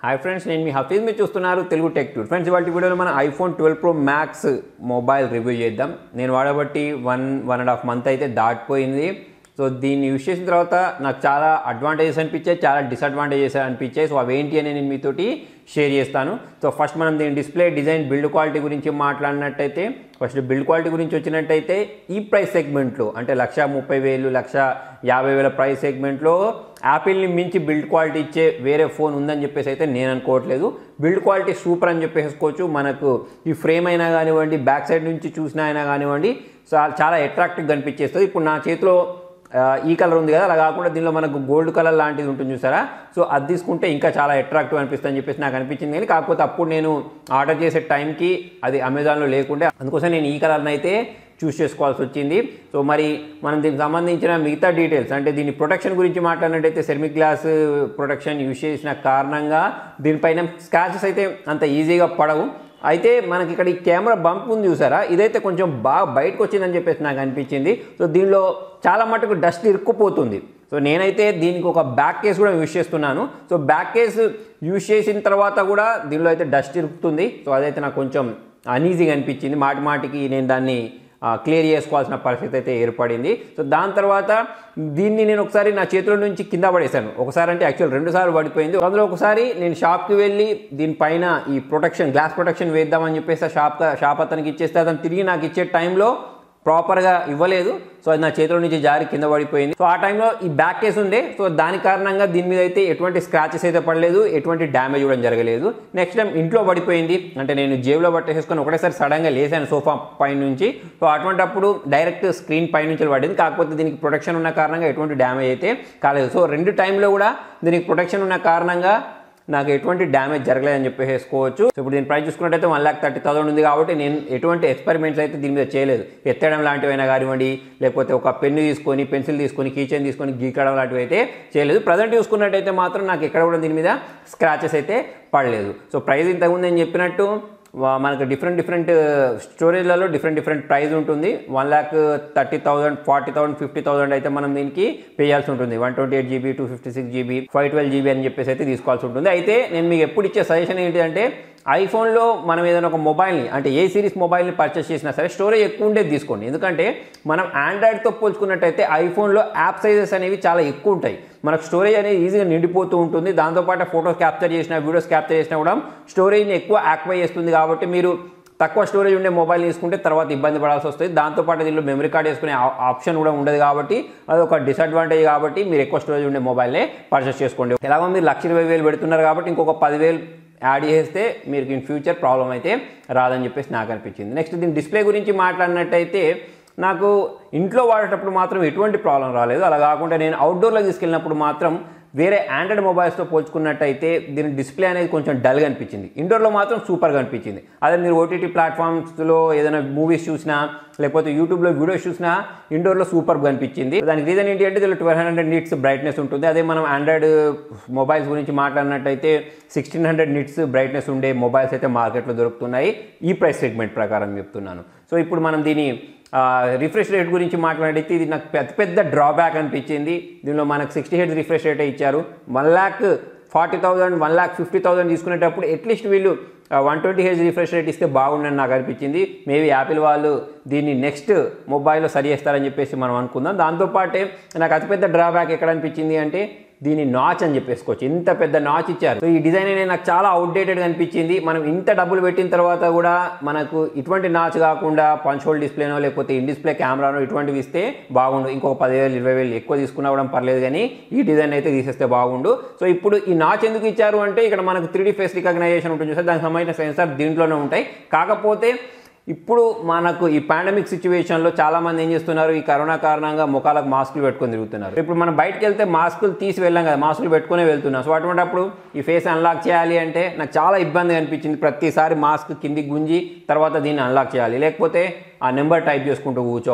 hi friends నేను మీ హఫీజ్ మీరు చూస్తున్నారు తెలుగు టెక్ టూర్ ఫ్రెండ్స్ ఇవాళ వీడియోలో మనం iPhone twelve pro max mobile review చేద్దాం నేను వాడబట్టి one one and half month అయితే దాటిపోయింది సో దీన్ని యూస్ చేసిన తర్వాత నాకు చాలా అడ్వాంటేజెస్ అనిపించాయి చాలా డిసడ్వాంటేజెస్ అనిపించాయి సో అవేంటి అని నేను మీతోటి షేర్ చేస్తాను సో ఫస్ట్ మనం దీని డిస్ప్లే డిజైన్ బిల్డ్ క్వాలిటీ గురించి మాట్లాడినట్టయితే ఫస్ట్ బిల్డ్ క్వాలిటీ గురించి వచ్చినట్టయితే ఈ ప్రైస్ సెగ్మెంట్లో అంటే లక్ష ముప్పై వేలు లక్ష యాభై వేల ప్రైస్ సెగ్మెంట్లో యాపిల్ని మించి బిల్డ్ క్వాలిటీ ఇచ్చే వేరే ఫోన్ ఉందని చెప్పేసి అయితే నేను అనుకోవట్లేదు బిల్డ్ క్వాలిటీ సూపర్ అని చెప్పేసుకోవచ్చు మనకు ఈ ఫ్రేమ్ అయినా కానివ్వండి బ్యాక్ సైడ్ నుంచి చూసినా అయినా కానివ్వండి చాలా చాలా అట్రాక్టివ్గా కనిపించేస్తుంది ఇప్పుడు నా చేతిలో ఆ, ఈ కలర్ ఉంది కదా అలా కాకుండా దీనిలో మనకు గోల్డ్ కలర్ లాంటిది ఉంటుంది చూసారా సో అది తీసుకుంటే ఇంకా చాలా అట్రాక్టివ్ అనిపిస్తుంది అని చెప్పేసి నాకు అనిపించింది కానీ కాకపోతే అప్పుడు నేను ఆర్డర్ చేసే టైంకి అది అమెజాన్లో లేకుంటే అందుకోసం నేను ఈ కలర్ని అయితే చూస్ చేసుకోవాల్సి వచ్చింది సో మరి మనం దీనికి సంబంధించిన మిగతా డీటెయిల్స్ అంటే దీని ప్రొటెక్షన్ గురించి మాట్లాడినట్టయితే సెర్మిక్ గ్లాస్ ప్రొటెక్షన్ యూజ్ చేసిన కారణంగా దీనిపైన స్క్రాచెస్ అయితే అంత ఈజీగా పడవు అయితే మనకి ఇక్కడ ఈ కెమెరా బంప్ ఉంది చూసారా ఇదైతే కొంచెం బాగా బయటకు వచ్చిందని చెప్పేసి నాకు అనిపించింది సో దీనిలో చాలా మటుకు డస్ట్ ఇరుక్కుపోతుంది సో నేనైతే దీనికి ఒక బ్యాక్ కేస్ కూడా యూజ్ చేస్తున్నాను సో బ్యాక్ కేస్ యూజ్ చేసిన తర్వాత కూడా దీనిలో అయితే డస్ట్ ఇరుకుతుంది సో అదైతే నాకు కొంచెం అనీజీగా అనిపించింది మాటి మాటికి నేను దాన్ని క్లియర్ చేసుకోవాల్సిన పరిస్థితి అయితే ఏర్పడింది సో దాని తర్వాత దీన్ని నేను ఒకసారి నా చేతిలో నుంచి కింద పడేశాను ఒకసారి అంటే యాక్చువల్ రెండు సార్లు పడిపోయింది అందులో ఒకసారి నేను షాప్కి వెళ్ళి దీనిపైన ఈ ప్రొటెక్షన్ గ్లాస్ ప్రొటెక్షన్ వేద్దామని చెప్పేసి ఆ షాప్ షాప్ అతనికి ఇచ్చేస్తే అతను తిరిగి నాకు ఇచ్చే టైంలో ప్రాపర్గా ఇవ్వలేదు సో అది నా చేతిలో నుంచి జారి కింద పడిపోయింది సో ఆ టైంలో ఈ బ్యాక్ కేస్ ఉండే సో దాని కారణంగా దీని మీద అయితే ఎటువంటి స్క్రాచెస్ అయితే పడలేదు ఎటువంటి డ్యామేజ్ కూడా జరగలేదు నెక్స్ట్ టైం ఇంట్లో పడిపోయింది అంటే నేను జేబులో పట్టేసుకొని ఒకటేసారి సడన్గా లేసాను సోఫా పై నుంచి సో అటువంటప్పుడు డైరెక్ట్ స్క్రీన్ పై నుంచి పడింది కాకపోతే దీనికి ప్రొటెక్షన్ ఉన్న కారణంగా ఎటువంటి డ్యామేజ్ అయితే కాలేదు సో రెండు టైంలో కూడా దీనికి ప్రొటెక్షన్ ఉన్న కారణంగా నాకు ఎటువంటి డ్యామేజ్ జరగలేదని చెప్పేసుకోవచ్చు సో ఇప్పుడు దీని ప్రైస్ చూసుకున్నట్టయితే వన్ ల్యాక్ థర్టీ థౌసండ్ ఉంది కాబట్టి నేను ఎటువంటి ఎక్స్పెరిమెంట్స్ అయితే దీని మీద చేయలేదు ఎత్తడం లాంటివైనా కానివ్వండి లేకపోతే ఒక పెన్ను తీసుకొని పెన్సిల్ తీసుకొని కీచెన్ తీసుకొని గీకడం లాంటివి అయితే చేయలేదు ప్రజెంట్ చూసుకున్నట్టయితే మాత్రం నాకు ఎక్కడ కూడా దీని మీద స్క్రాచెస్ అయితే పడలేదు సో ప్రైస్ ఇంతకుముందు నేను చెప్పినట్టు వా- మనకు డిఫరెంట్ డిఫరెంట్ స్టోరేజ్లలో డిఫరెంట్ డిఫరెంట్ ప్రైస్ ఉంటుంది one lakh thirty thousand forty thousand fifty thousand అయితే మనం దీనికి పే చేయాల్సి ఉంటుంది one twenty eight GB two fifty six GB five twelve GB అని చెప్పేసి అయితే తీసుకోవాల్సి ఉంటుంది అయితే నేను మీకు ఎప్పుడు ఇచ్చే సజెషన్ ఏంటంటే ఐఫోన్లో మనం ఏదైనా ఒక మొబైల్ని అంటే ఏ సిరీస్ మొబైల్ని పర్చేస్ చేసినా సరే స్టోరేజ్ ఎక్కువ ఉండేది తీసుకోండి ఎందుకంటే మనం ఆండ్రాయిడ్తో పోల్చుకున్నట్టయితే ఐఫోన్లో యాప్ సైజెస్ అనేవి చాలా ఎక్కువ ఉంటాయి మనకు స్టోరేజ్ అనేది ఈజీగా నిండిపోతూ ఉంటుంది దాంతోపాటు ఫోటోస్ క్యాప్చర్ చేసినా వీడియోస్ క్యాప్చర్ చేసినా కూడా స్టోరేజ్ని ఎక్కువ యాక్టివై చేస్తుంది కాబట్టి మీరు తక్కువ స్టోరేజ్ ఉండే మొబైల్ తీసుకుంటే తర్వాత ఇబ్బంది పడాల్సి వస్తుంది దాంతోపాటు దీనిలో మెమరీ కార్డ్ వేసుకునే ఆ- ఆప్షన్ కూడా ఉండదు కాబట్టి అది ఒక డిసడ్వాంటేజ్ కాబట్టి మీరు ఎక్కువ స్టోరేజ్ ఉండే మొబైల్నే పర్చేస్ చేసుకోండి ఎలాగో మీరు లక్ష ఇరవై వేలు పెడుతున్నారు కాబట్టి ఇంకొక పదివేలు యాడ్ చేస్తే మీరు ఇన్ ఫ్యూచర్ ప్రాబ్లం అయితే రాదని చెప్పేసి నాకు అనిపించింది నెక్స్ట్ దీని డిస్ప్లే గురించి మాట్లాడినట్టయితే నాకు ఇంట్లో వాడేటప్పుడు మాత్రం ఎటువంటి ప్రాబ్లం రాలేదు అలా కాకుండా నేను అవుట్డోర్లో తీసుకెళ్ళినప్పుడు మాత్రం వేరే ఆండ్రాయిడ్ మొబైల్స్తో పోల్చుకున్నట్టయితే దీని డిస్ప్లే అనేది కొంచెం డల్గా అనిపించింది ఇండోర్లో మాత్రం సూపర్గా అనిపించింది అదే మీరు ఓటీటీ ప్లాట్ఫామ్స్లో ఏదైనా మూవీస్ చూసినా లేకపోతే యూట్యూబ్లో వీడియోస్ చూసినా ఇండోర్లో సూపర్గా అనిపించింది దానికి రీజన్ ఏంటి అంటే దీనిలో ట్వెల్వ్ హండ్రెడ్ నిట్స్ బ్రైట్నెస్ ఉంటుంది అదే మనం ఆండ్రాయిడ్ మొబైల్స్ గురించి మాట్లాడినట్టయితే సిక్స్టీన్ హండ్రెడ్ నిట్స్ బ్రైట్నెస్ ఉండే మొబైల్స్ అయితే మార్కెట్లో దొరుకుతున్నాయి ఈ ప్రైస్ సెగ్మెంట్ ప్రకారం చెప్తున్నాను సో ఇప్పుడు మనం దీని రిఫ్రెష్ రేట్ గురించి మాట్లాడితే ఇది నాకు పెద్ద పెద్ద డ్రాబ్యాక్ అనిపించింది దీనిలో మనకు సిక్స్టీ హెడ్ రిఫ్రెష్ రేట్ ఇచ్చారు one lakh forty thousand one lakh fifty thousand తీసుకునేటప్పుడు అట్లీస్ట్ వీళ్ళు one twenty H refresh rate ఇస్తే బాగుండని నాకు అనిపించింది మేబీ యాపిల్ వాళ్ళు దీన్ని నెక్స్ట్ మొబైల్లో సరి చేస్తారని చెప్పేసి మనం అనుకుందాం దాంతోపాటే నాకు అతిపెద్ద డ్రాబ్యాక్ ఎక్కడ అనిపించింది అంటే దీని నాచ్ అని చెప్పేసుకోవచ్చు ఇంత పెద్ద నాచ్ ఇచ్చారు సో ఈ డిజైన్ అనేది నాకు చాలా అవుట్డేటెడ్గా అనిపించింది మనం ఇంత డబ్బులు పెట్టిన తర్వాత కూడా మనకు ఇటువంటి నాచ్ కాకుండా పంచ్ హోల్ డిస్ప్లేనో లేకపోతే ఇన్ డిస్ప్లే కెమెరానో ఇటువంటివి ఇస్తే బాగుండు ఇంకొక పదివేలు ఇరవై వేలు ఎక్కువ తీసుకున్నా కూడా పర్లేదు కానీ ఈ డిజైన్ అయితే తీసేస్తే బాగుండు సో ఇప్పుడు ఈ నాచ్ ఎందుకు ఇచ్చారు అంటే ఇక్కడ మనకు త్రీ ఫేస్ రికగ్నైజేషన్ ఉంటుంది సార్ దానికి సంబంధించిన సెన్సార్ దీంట్లోనే ఉంటాయి కాకపోతే ఇప్పుడు మనకు ఈ పాండమిక్ సిచ్యువేషన్లో చాలా మంది ఏం చేస్తున్నారు ఈ కరోనా కారణంగా ముఖాలకు మాస్కులు పెట్టుకొని తిరుగుతున్నారు ఇప్పుడు మనం బయటకు వెళ్తే మాస్కులు తీసి వెళ్ళాం కదా మాస్కులు పెట్టుకునే వెళ్తున్నాం సో అటువంటిప్పుడు ఈ ఫేస్ అన్లాక్ చేయాలి అంటే నాకు చాలా ఇబ్బంది అనిపించింది ప్రతిసారి మాస్క్ కిందికి గుంజి తర్వాత దీన్ని అన్లాక్ చేయాలి లేకపోతే ఆ నెంబర్ టైప్ చేసుకుంటూ కూర్చోవాలి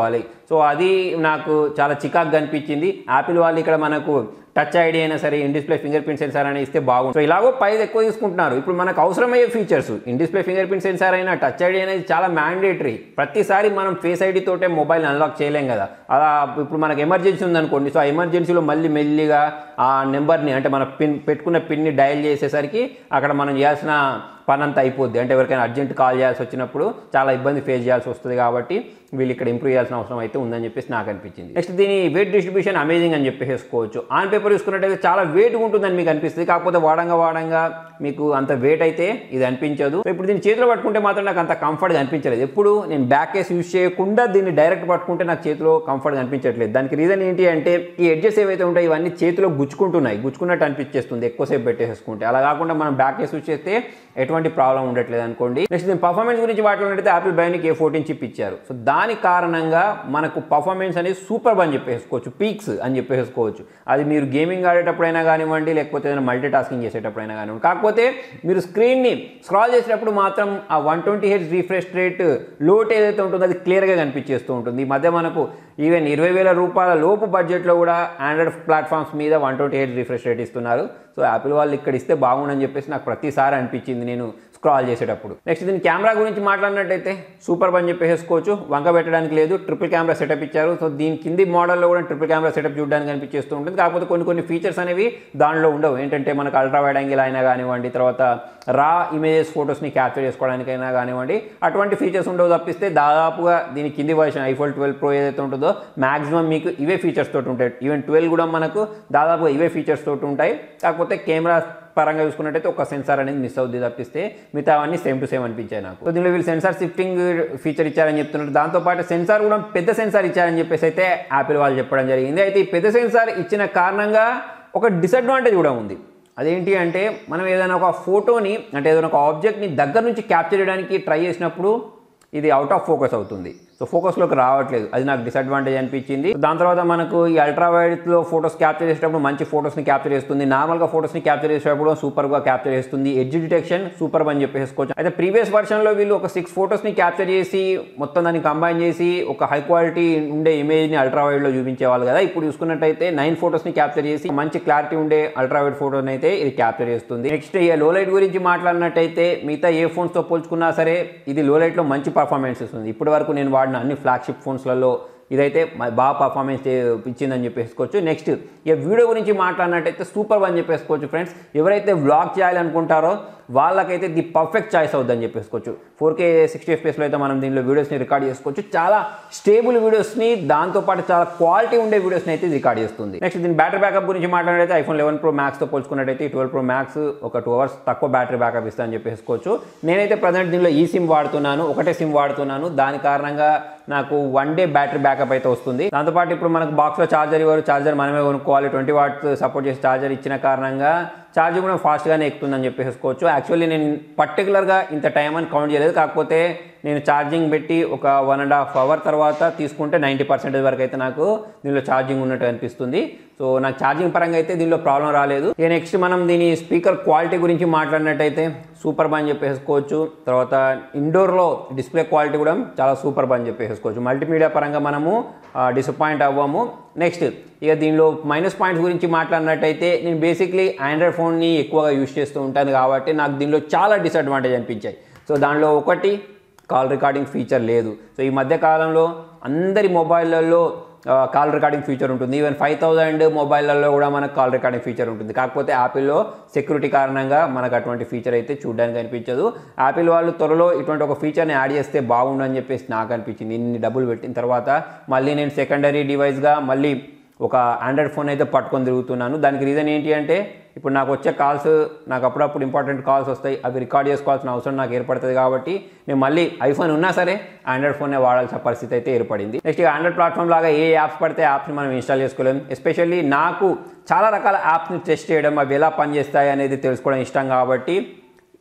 సో అది నాకు చాలా చికాక్గా అనిపించింది యాపిల్ వాళ్ళు ఇక్కడ మనకు టచ్ ఐడి అయినా సరే in display fingerprint sensor అయినా ఇస్తే బాగుంది సో ఇలాగో ప్రైస్ ఎక్కువ తీసుకుంటున్నారు ఇప్పుడు మనకు అవసరమయ్యే features in display fingerprint sensor అయినా టచ్ ఐడి అనేది చాలా మ్యాండేటరీ ప్రతిసారి మనం ఫేస్ ఐడి తోటే మొబైల్ అన్లాక్ చేయలేం కదా అలా ఇప్పుడు మనకు ఎమర్జెన్సీ ఉందనుకోండి సో ఆ ఎమర్జెన్సీలో మళ్ళీ మెల్లిగా ఆ నెంబర్ని అంటే మన పిన్ పెట్టుకున్న పిన్ని డయల్ చేసేసరికి అక్కడ మనం చేయాల్సిన పని అంతా అయిపోద్ది అంటే ఎవరికైనా అర్జెంట్ కాల్ చేయాల్సి వచ్చినప్పుడు చాలా ఇబ్బంది ఫేస్ చేయాల్సి వస్తుంది కాబట్టి వీళ్ళు ఇక్కడ ఇంప్రూవ్ చేయాల్సిన అవసరం అయితే ఉందని చెప్పేసి నాకు అనిపించింది నెక్స్ట్ దీని వెయిట్ డిస్ట్రిబ్యూషన్ అమేజింగ్ అని చెప్పేసుకోవచ్చు ఆన్ పేపర్ చూసుకున్నట్టయితే చాలా వెయిట్ ఉంటుందని మీకు అనిపిస్తుంది కాకపోతే వాడంగా వాడంగా మీకు అంత వెయిట్ అయితే ఇది అనిపించదు సో ఇప్పుడు దీన్ని చేతిలో పట్టుకుంటే మాత్రం నాకు అంత కంఫర్ట్గా అనిపించలేదు ఎప్పుడు నేను బ్యాక్ కేస్ యూస్ చేయకుండా దీన్ని డైరెక్ట్ పట్టుకుంటే నాకు చేతిలో కంఫర్ట్గా అనిపించట్లేదు దానికి రీజన్ ఏంటి అంటే ఈ ఎడ్జెస్ ఏవైతే ఉంటాయో ఇవన్నీ చేతిలో గుచ్చుకుంటున్నాయి గుచ్చుకున్నట్టు అనిపించేస్తుంది ఎక్కువసేపు పెట్టేసుకుంటే అలా కాకుండా మనం బ్యాక్ కేస్ యూస్ చేస్తే ఎటువంటి ప్రాబ్లం ఉండట్లేదు అనుకోండి నెక్స్ట్ దీని పర్ఫార్మెన్స్ గురించి మాట్లాడితే Apple bionic A fourteen chip ఇచ్చారు సో దాని కారణంగా మనకు పర్ఫార్మెన్స్ అనేది సూపర్ అని చెప్పేసుకోవచ్చు పీక్స్ అని చెప్పేసుకోవచ్చు అది మీరు గేమింగ్ ఆడేటప్పుడైనా కానివ్వండి లేకపోతే ఏదైనా మల్టీ టాస్కింగ్ చేసేటప్పుడైనా కానివ్వండి కాకపోతే మీరు స్క్రీన్ని స్క్రాల్ చేసేటప్పుడు మాత్రం ఆ one twenty H refresh rate లోట్ ఏదైతే ఉంటుందో అది క్లియర్గా కనిపించేస్తూ ఉంటుంది ఈ మధ్య మనకు ఈవెన్ ఇరవై వేల రూపాయల లోపు బడ్జెట్లో కూడా ఆండ్రాయిడ్ ప్లాట్ఫామ్స్ మీద one twenty eight refresh rate ఇస్తున్నారు సో యాపిల్ వాళ్ళు ఇక్కడ ఇస్తే బాగుండని చెప్పేసి నాకు ప్రతిసారి అనిపించింది నేను స్క్రాల్ చేసేటప్పుడు నెక్స్ట్ దీని కెమెరా గురించి మాట్లాడినట్టయితే సూపర్ అని చెప్పేసుకోవచ్చు వంక పెట్టడానికి లేదు ట్రిపుల్ కెమెరా సెటప్ ఇచ్చారు సో దీని కింది మోడల్లో కూడా ట్రిపుల్ కెమెరా సెటప్ చూడడానికి అనిపించేస్తూ ఉంటుంది కాకపోతే కొన్ని కొన్ని ఫీచర్స్ అనేవి దానిలో ఉండవు ఏంటంటే మనకు అల్ట్రా వైడ్ యాంగిల్ అయినా కానివ్వండి తర్వాత రా ఇమేజెస్ ఫొటోస్ని క్యాప్చర్ చేసుకోవడానికైనా కానివ్వండి అటువంటి ఫీచర్స్ ఉండవు తప్పిస్తే దాదాపుగా దీని కింది వర్షన్ ఐఫోన్ ట్వెల్వ్ ప్రో ఏదైతే ఉంటుందో మాక్సిమం మీకు ఇవే ఫీచర్స్ తోటి ఉంటాయి ఈవెన్ ట్వెల్వ్ కూడా మనకు దాదాపుగా ఇవే ఫీచర్స్ తోటి ఉంటాయి కాకపోతే కెమెరా పరంగా చూసుకున్నట్టయితే ఒక సెన్సార్ అనేది మిస్ అవుద్ది తప్పిస్తే మిగతా అవన్నీ సేమ్ టు సేమ్ అనిపించాయి నాకు సో దీనిలో వీళ్ళు సెన్సార్ షిఫ్టింగ్ ఫీచర్ ఇచ్చారని చెప్తున్నారు దాంతోపాటు సెన్సార్ కూడా పెద్ద సెన్సార్ ఇచ్చారని చెప్పేసి అయితే యాపిల్ వాళ్ళు చెప్పడం జరిగింది అయితే ఈ పెద్ద సెన్సార్ ఇచ్చిన కారణంగా ఒక డిసడ్వాంటేజ్ కూడా ఉంది అదేంటి అంటే మనం ఏదైనా ఒక ఫోటోని అంటే ఏదైనా ఒక ఆబ్జెక్ట్ని దగ్గర నుంచి క్యాప్చర్ చేయడానికి ట్రై చేసినప్పుడు ఇది అవుట్ ఆఫ్ ఫోకస్ అవుతుంది సో ఫోకస్లోకి రావట్లేదు అది నాకు డిసడ్వాంటేజ్ అనిపించింది దాని తర్వాత మనకు ఈ అల్ట్రా వైడ్లో ఫోటోస్ క్యాప్చర్ చేసేటప్పుడు మంచి ఫోటోస్ని క్యాప్చర్ చేస్తుంది నార్మల్గా ఫోటోస్ని క్యాప్చర్ చేసేటప్పుడు సూపర్గా క్యాప్చర్ చేస్తుంది ఎడ్జ్ డిటెక్షన్ సూపర్ అని చెప్పేసుకోవచ్చు అయితే ప్రీవియస్ వర్షన్లో వీళ్ళు ఒక సిక్స్ ఫోటోస్ని క్యాప్చర్ చేసి మొత్తం దాన్ని కంబైన్ చేసి ఒక హై క్వాలిటీ ఉండే ఇమేజ్ని అల్ట్రా వైడ్లో చూపించేవాళ్ళు కదా ఇప్పుడు చూసుకున్నట్టయితే నైన్ ఫోటోస్ని క్యాప్చర్ చేసి మంచి క్లారిటీ ఉండే అల్ట్రా వైడ్ ఫోటోని అయితే ఇది క్యాప్చర్ చేస్తుంది నెక్స్ట్ ఈ లో లైట్ గురించి మాట్లాడినట్టయితే మిగతా ఏ ఫోన్స్తో పోల్చుకున్నా సరే ఇది లో లైట్లో మంచి పర్ఫార్మెన్స్ ఇస్తుంది ఇప్పటి వరకు నేను వాడిన అన్ని ఫ్లాగ్షిప్ ఫోన్స్లలో ఇదైతే మ- బాగా పర్ఫార్మెన్స్ ఇచ్చిందని చెప్పేసుకోవచ్చు నెక్స్ట్ ఇక వీడియో గురించి మాట్లాడినట్టయితే సూపర్ అని చెప్పేసుకోవచ్చు ఫ్రెండ్స్ ఎవరైతే వ్లాగ్ చేయాలనుకుంటారో వాళ్ళకైతే ది పర్ఫెక్ట్ చాయిస్ అవుద్దని చెప్పేసుకోవచ్చు ఫోర్ కే సిక్స్టీ ఎఫ్పిఎస్లో అయితే మనం దీనిలో వీడియోస్ని రికార్డ్ చేసుకోవచ్చు చాలా స్టేబుల్ వీడియోస్ని దాంతోపాటు చాలా క్వాలిటీ ఉండే వీడియోస్ని అయితే రికార్డ్ చేస్తుంది నెక్స్ట్ దీని బ్యాటరీ బ్యాకప్ గురించి మాట్లాడితే ఐఫోన్ లెవెన్ ప్రో మ్యాక్స్తో పోల్చుకున్నట్టయితే ట్వెల్వ్ ప్రో మ్యాక్స్ ఒక టూ అవర్స్ తక్కువ బ్యాటరీ బ్యాకప్ ఇస్తా అని చెప్పేసుకోవచ్చు నేనైతే ప్రజెంట్ దీనిలో ఈ సిమ్ వాడుతున్నాను ఒకటే సిమ్ వాడుతున్నాను దాని కారణంగా నాకు వన్ డే బ్యాటరీ బ్యాకప్ అయితే వస్తుంది దాంతోపాటు ఇప్పుడు మనకు బాక్స్లో చార్జర్ ఇవ్వరు చార్జర్ మనమే కొనుక్కోవాలి ట్వంటీ వాట్స్ సపోర్ట్ చేసే చార్జర్ ఇచ్చిన కారణంగా ఛార్జింగ్ కూడా ఫాస్ట్గానే ఎక్కుతుందని చెప్పేసుకోవచ్చు యాక్చువల్లీ నేను పర్టికులర్గా ఇంత టైం అని కౌంట్ చేయలేదు కాకపోతే నేను ఛార్జింగ్ పెట్టి ఒక వన్ అండ్ హాఫ్ అవర్ తర్వాత తీసుకుంటే నైంటీ పర్సెంటేజ్ వరకు అయితే నాకు దీనిలో ఛార్జింగ్ ఉన్నట్టు అనిపిస్తుంది సో నాకు ఛార్జింగ్ పరంగా అయితే దీనిలో ప్రాబ్లం రాలేదు ఇక నెక్స్ట్ మనం దీని స్పీకర్ క్వాలిటీ గురించి మాట్లాడినట్టయితే సూపర్ అని చెప్పేసుకోవచ్చు తర్వాత ఇండోర్లో డిస్ప్లే క్వాలిటీ కూడా చాలా సూపర్ అని చెప్పేసుకోవచ్చు మల్టీమీడియా పరంగా మనము డిసప్పాయింట్ అవ్వము నెక్స్ట్ ఇక దీనిలో మైనస్ పాయింట్స్ గురించి మాట్లాడినట్టయితే నేను బేసిక్లీ ఆండ్రాయిడ్ ఫోన్ని ఎక్కువగా యూస్ చేస్తూ ఉంటాను కాబట్టి నాకు దీనిలో చాలా డిసడ్వాంటేజ్ అనిపించాయి సో దానిలో ఒకటి కాల్ రికార్డింగ్ ఫీచర్ లేదు సో ఈ మధ్య కాలంలో అందరి మొబైల్లలో కాల్ రికార్డింగ్ ఫీచర్ ఉంటుంది ఈవెన్ ఫైవ్ థౌజండ్ మొబైల్లలో కూడా మనకు కాల్ రికార్డింగ్ ఫీచర్ ఉంటుంది కాకపోతే యాపిల్లో సెక్యూరిటీ కారణంగా మనకు అటువంటి ఫీచర్ అయితే చూడడానికి అనిపించదు యాపిల్ వాళ్ళు త్వరలో ఇటువంటి ఒక ఫీచర్ని యాడ్ చేస్తే బాగుండు అని చెప్పేసి నాకు అనిపించింది ఇన్ని డబ్బులు పెట్టిన తర్వాత మళ్ళీ నేను సెకండరీ డివైస్గా మళ్ళీ ఒక ఆండ్రాయిడ్ ఫోన్ అయితే పట్టుకొని తిరుగుతున్నాను దానికి రీజన్ ఏంటి అంటే ఇప్పుడు నాకు వచ్చే కాల్స్ నాకు అప్పుడప్పుడు ఇంపార్టెంట్ కాల్స్ వస్తాయి అవి రికార్డ్ చేసుకోవాల్సిన అవసరం నాకు ఏర్పడుతుంది కాబట్టి నేను మళ్ళీ ఐఫోన్ ఉన్నా సరే ఆండ్రాయిడ్ ఫోనే వాడాల్సిన పరిస్థితి అయితే ఏర్పడింది నెక్స్ట్ ఆండ్రాయిడ్ ప్లాట్ఫామ్ లాగా ఏ యాప్స్ పడితే యాప్స్ని మనం ఇన్స్టాల్ చేసుకోలేము ఎస్పెషల్లీ నాకు చాలా రకాల యాప్స్ని టెస్ట్ చేయడం అవి ఎలా పనిచేస్తాయి అనేది తెలుసుకోవడం ఇష్టం కాబట్టి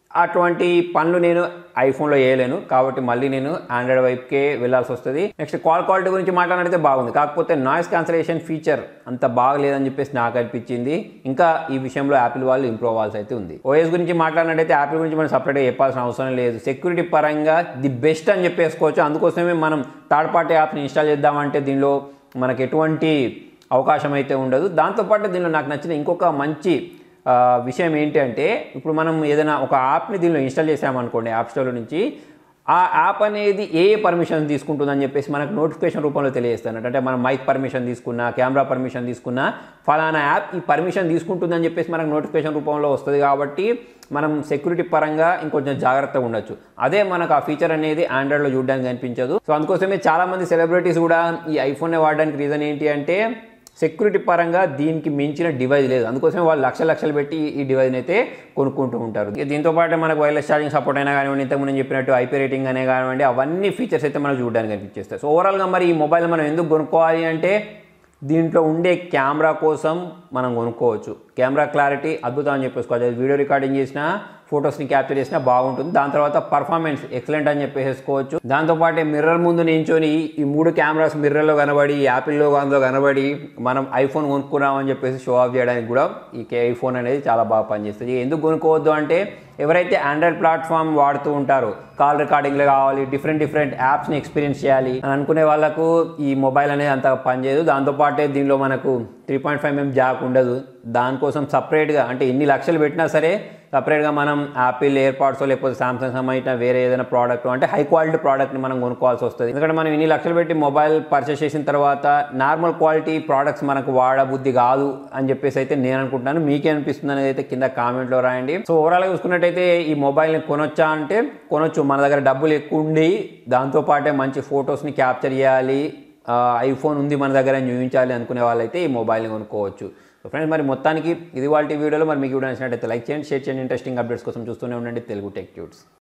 అటువంటి పనులు నేను ఐఫోన్లో చేయలేను కాబట్టి మళ్ళీ నేను ఆండ్రాయిడ్ వైపుకే వెళ్ళాల్సి వస్తుంది నెక్స్ట్ కాల్ క్వాలిటీ గురించి మాట్లాడితే బాగుంది కాకపోతే నాయిస్ క్యాన్సలేషన్ ఫీచర్ అంత బాగలేదని చెప్పేసి నాకు అనిపించింది ఇంకా ఈ విషయంలో యాపిల్ వాళ్ళు ఇంప్రూవ్ అవ్వాల్సి అయితే ఉంది ఓఎస్ గురించి మాట్లాడినట్టయితే యాపిల్ గురించి మనం సపరేట్గా చెప్పాల్సిన అవసరం లేదు సెక్యూరిటీ పరంగా ది బెస్ట్ అని చెప్పేసుకోవచ్చు అందుకోసమే మనం థర్డ్ పార్టీ యాప్ని ఇన్స్టాల్ చేద్దామంటే దీనిలో మనకు ఎటువంటి అవకాశం అయితే ఉండదు దాంతోపాటు దీనిలో నాకు నచ్చిన ఇంకొక మంచి ఆ, విషయం ఏంటి అంటే ఇప్పుడు మనం ఏదైనా ఒక యాప్ని దీనిలో ఇన్స్టాల్ చేసామనుకోండి యాప్ స్టోర్ నుంచి ఆ యాప్ అనేది ఏ ఏ పర్మిషన్ తీసుకుంటుందని చెప్పేసి మనకు నోటిఫికేషన్ రూపంలో తెలియజేస్తాను అంటే మనం మైక్ పర్మిషన్ తీసుకున్నా కెమెరా పర్మిషన్ తీసుకున్నా ఫలానా యాప్ ఈ పర్మిషన్ తీసుకుంటుందని చెప్పేసి మనకు నోటిఫికేషన్ రూపంలో వస్తుంది కాబట్టి మనం సెక్యూరిటీ పరంగా ఇంకొంచెం జాగ్రత్తగా ఉండొచ్చు అదే మనకు ఆ ఫీచర్ అనేది ఆండ్రాయిడ్లో చూడడానికి కనిపించదు సో అందుకోసమే చాలామంది సెలబ్రిటీస్ కూడా ఈ ఐఫోన్నే వాడడానికి రీజన్ ఏంటి అంటే సెక్యూరిటీ పరంగా దీనికి మించిన డివైస్ లేదు అందుకోసమే వాళ్ళు లక్ష లక్షలు పెట్టి ఈ డివైస్ని అయితే కొనుక్కుంటూ ఉంటారు ఇక దీంతో పాటు మనకు వైర్లెస్ ఛార్జింగ్ సపోర్ట్ అయినా కానివ్వండి ఇంతకుముందు నేను చెప్పినట్టు ఐపీ రేటింగ్ అనే కానివ్వండి అవన్నీ ఫీచర్స్ అయితే మనకు చూడడానికి కనిపించేస్తాయి సో ఓవరాల్గా మరి ఈ మొబైల్ మనం ఎందుకు కొనుక్కోవాలి అంటే దీంట్లో ఉండే కెమెరా కోసం మనం కొనుక్కోవచ్చు కెమెరా క్లారిటీ అద్భుతం అని చెప్పేసుకోవచ్చు అది వీడియో రికార్డింగ్ చేసినా ఫొటోస్ని క్యాప్చర్ చేసినా బాగుంటుంది దాని తర్వాత పర్ఫార్మెన్స్ ఎక్సలెంట్ అని చెప్పేసుకోవచ్చు దాంతోపాటు మిర్రర్ ముందు నించొని ఈ మూడు కెమెరాస్ మిర్రర్లో కనబడి యాపిల్లో అందులో కనబడి మనం ఐఫోన్ కొనుక్కున్నామని చెప్పేసి షో ఆఫ్ చేయడానికి కూడా ఈ ఐఫోన్ అనేది చాలా బాగా పనిచేస్తుంది ఎందుకు కొనుక్కోవద్దు అంటే ఎవరైతే ఆండ్రాయిడ్ ప్లాట్ఫామ్ వాడుతూ ఉంటారో కాల్ రికార్డింగ్లో కావాలి డిఫరెంట్ డిఫరెంట్ యాప్స్ని ఎక్స్పీరియన్స్ చేయాలి అని అనుకునే వాళ్ళకు ఈ మొబైల్ అనేది అంత పనిచేయదు దాంతోపాటే దీనిలో మనకు three point five mm jack ఉండదు దానికోసం సపరేట్గా అంటే ఎన్ని లక్షలు పెట్టినా సరే సపరేట్గా మనం యాపిల్ ఎయిర్పాడ్స్ లేకపోతే సామ్సంగ్ సంబంధించిన వేరే ఏదైనా ప్రోడక్ట్ అంటే హై క్వాలిటీ ప్రోడక్ట్ని మనం కొనుక్కోవాల్సి వస్తుంది ఎందుకంటే మనం ఇన్ని లక్షలు పెట్టి మొబైల్ పర్చేస్ చేసిన తర్వాత నార్మల్ క్వాలిటీ ప్రోడక్ట్స్ మనకు వాడబుద్ధి కాదు అని చెప్పేసి అయితే నేను అనుకుంటున్నాను మీకే అనిపిస్తుంది అనేది అయితే కింద కామెంట్లో రాయండి సో ఓవరాల్గా చూసుకున్నట్టయితే ఈ మొబైల్ని కొనొచ్చా అంటే కొనొచ్చు మన దగ్గర డబ్బులు ఎక్కువ ఉండి దాంతోపాటే మంచి ఫొటోస్ని క్యాప్చర్ చేయాలి ఆ, ఐఫోన్ ఉంది మన దగ్గర అని చూపించాలి అనుకునే వాళ్ళైతే ఈ మొబైల్ని కొనుక్కోవచ్చు సో ఫ్రెండ్స్ మరి మొత్తానికి ఇది వాళ్ళ వీడియోలో మరి మీకు వీడియో నచ్చినట్టయితే లైక్ చేయండి షేర్ చేయండి ఇంట్రెస్టింగ్ అప్డేట్స్ కోసం చూస్తూనే ఉండండి తెలుగు టెక్ ట్యూట్స్